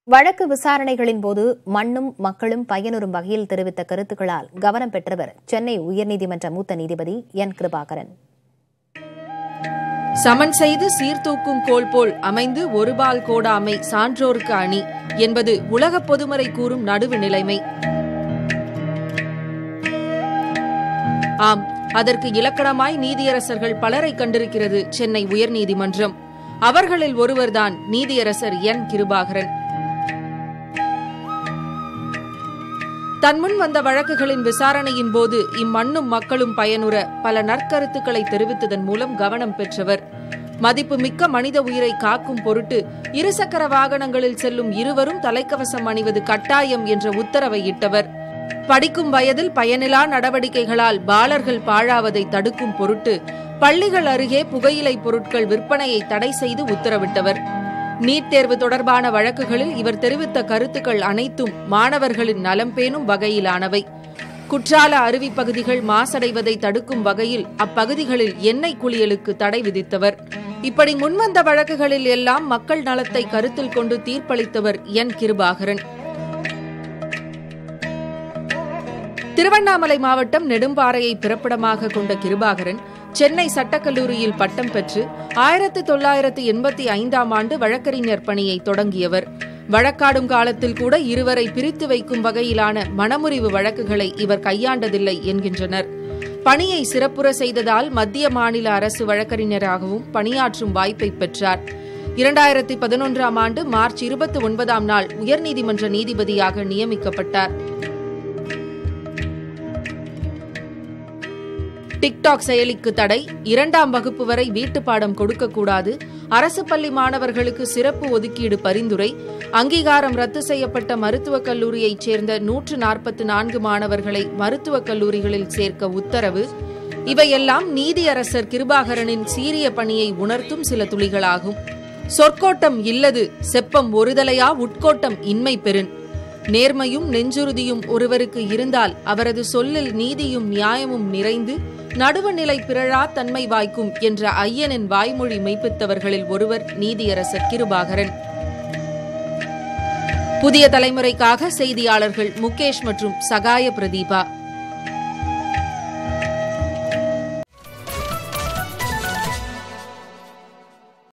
வழக்கு விசாரணைகளின் போது மண்ணும் மக்களும் பயனுறும் வகையில் தெரிவித்த கருத்துக்களால் கவனம் பெற்றவர் சென்னை உயர்நீதிமன்ற மூத்த நீதிபதி என் கிருபாகரன் சமன் செய்து சீர்தூக்கும் கோல் போல் அமைந்து ஒருபால் கோடாமை சான்றோர்க்கு அணி என்பது உலக பொதுமறை கூறும் நடுவு நிலைமை ஆம் அதற்கு இலக்கணமாய் நீதியரசர்கள் பலரை கண்டிருக்கிறது சென்னை உயர்நீதிமன்றம் அவர்களில் ஒருவர்தான் நீதியரசர் என் கிருபாகரன் தன்முன் வந்த வழக்குகளின் விசாரணையின் போது இம்மண்ணும் மக்களும் பயனுற பல நற்கருத்துக்களை தெரிவித்ததன் மூலம் கவனம் பெற்றவர் மதிப்புமிக்க மனித உயிரை காக்கும் பொருட்டு இருசக்கர வாகனங்களில் செல்லும் இருவரும் தலைக்கவசம் அணிவது கட்டாயம் என்ற உத்தரவை இட்டவர் படிக்கும் வயதில் பயனிலா நடவடிக்கைகளால் பாலர்கள் பாழாவதை தடுக்கும் பொருட்டு பள்ளிகள் அருகே புகையிலை பொருட்கள் விற்பனையை தடை செய்து உத்தரவிட்டவர் நீட் தேர்வு தொடர்பான வழக்குகளில் இவர் தெரிவித்த கருத்துக்கள் அனைத்தும் மாணவர்களின் நலம் பேணும் வகையிலானவை குற்றால அருவி பகுதிகள் மாசடைவதை தடுக்கும் வகையில் அப்பகுதிகளில் எண்ணெய் குளியலுக்கு தடை விதித்தவர் இப்படி முன்வந்த வழக்குகளில் எல்லாம் மக்கள் நலத்தை கருத்தில் கொண்டு தீர்ப்பளித்தவர் என் கிருபாகரன் திருவண்ணாமலை மாவட்டம் நெடும்பாறையை பிறப்பிடமாக கொண்ட கிருபாகரன் சென்னை சட்டக்கல்லூரியில் பட்டம் பெற்று ஆயிரத்தி தொள்ளாயிரத்து எண்பத்தி ஐந்தாம் ஆண்டு வழக்கறிஞர் பணியை தொடங்கியவர் வழக்காடும் காலத்தில் கூட இருவரை பிரித்து வைக்கும் வகையிலான மனமுறிவு வழக்குகளை இவர் கையாண்டதில்லை என்கின்றனர் பணியை சிறப்புற செய்ததால் மத்திய மாநில அரசு வழக்கறிஞராகவும் பணியாற்றும் வாய்ப்பை பெற்றார் இரண்டாயிரத்தி பதினொன்றாம் ஆண்டு மார்ச் இருபத்தி ஒன்பதாம் நாள் உயர்நீதிமன்ற நீதிபதியாக நியமிக்கப்பட்டார் டிக்டாக் செயலிக்கு தடை இரண்டாம் வகுப்பு வரை வீட்டு பாடம் கொடுக்கக்கூடாது அரசு பள்ளி மாணவர்களுக்கு சிறப்பு ஒதுக்கீடு பரிந்துரை அங்கீகாரம் ரத்து செய்யப்பட்ட மருத்துவக் கல்லூரியைச் சேர்ந்த நூற்று நாற்பத்தி நான்கு மாணவர்களை மருத்துவக் கல்லூரிகளில் சேர்க்க உத்தரவு இவையெல்லாம் நீதியரசர் கிருபாகரனின் சீரிய பணியை உணர்த்தும் சில துளிகளாகும் சொற்கோட்டம் இல்லது செப்பம் ஒருதலையா உட்கோட்டம் இன்மை பெறின் நேர்மையும் நெஞ்சுறுதியும் ஒருவருக்கு இருந்தால் அவரது சொல்லில் நீதியும் நியாயமும் நிறைந்து நடுவுநிலை பிறழா தன்மை வாய்க்கும் என்ற ஐயனின் வாய்மொழி மெய்ப்பித்தவர்களில் ஒருவர் நீதியரசர் கிருபாகரன் புதிய தலைமுறைக்காக செய்தியாளர்கள் முகேஷ் மற்றும் சகாய பிரதீபா